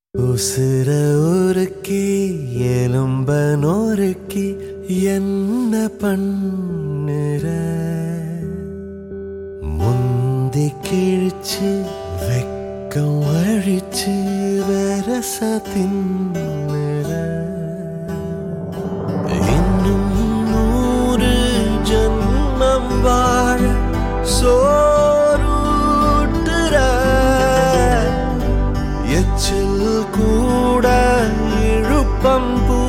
உசுர உருக்கி எலும்ப நொறுக்கி என்ன பண்ணுற முந்தி கிழிச்சு வெக்கம் அழிச்சு வரச தின்னுற இன்னும் நூறு ஜன்மம் வாழ சோறுட்டுற எச்சில் கூட இழுப்பம் பூ